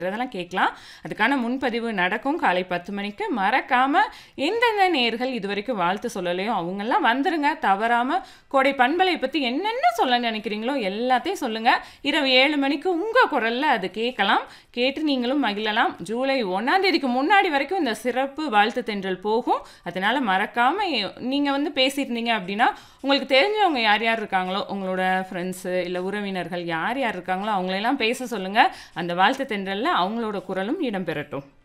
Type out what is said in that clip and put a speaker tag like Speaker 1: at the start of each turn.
Speaker 1: அதெல்லாம் கேட்கலாம் அதுக்கான முன்பதிவு நடக்கும் காலை பத்து மணிக்கு மறக்காம எந்தெந்த நேர்கள் இது வரைக்கும் வாழ்த்து சொல்லலையோ அவங்கெல்லாம் வந்துருங்க தவறாம கோடை பண்பலை பத்தி என்னென்ன சொல்ல நினைக்கிறீங்களோ எல்லாத்தையும் சொல்லுங்க இரவு ஏழு மணிக்கு உங்க குரல்ல அது கேட்கலாம் கேட்டு நீங்களும் மகிழலாம் ஜூலை ஒன்னாம் தேதிக்கு முன்னாடி வரைக்கும் இந்த சிறப்பு வாழ்த்து தென்றல் போகும் அதனால மறக்காம எ- நீங்க வந்து பேசியிருந்தீங்க அப்படின்னா உங்களுக்கு தெரிஞ்சவங்க யார் யார் இருக்காங்களோ உங்களோட ஃப்ரெண்ட்ஸு இல்லை உறவினர்கள் யார் யார் இருக்காங்களோ அவங்களெல்லாம் பேச சொல்லுங்க அந்த வாழ்த்து தென்றல்ல அவங்களோட குரலும் இடம்பெறட்டும்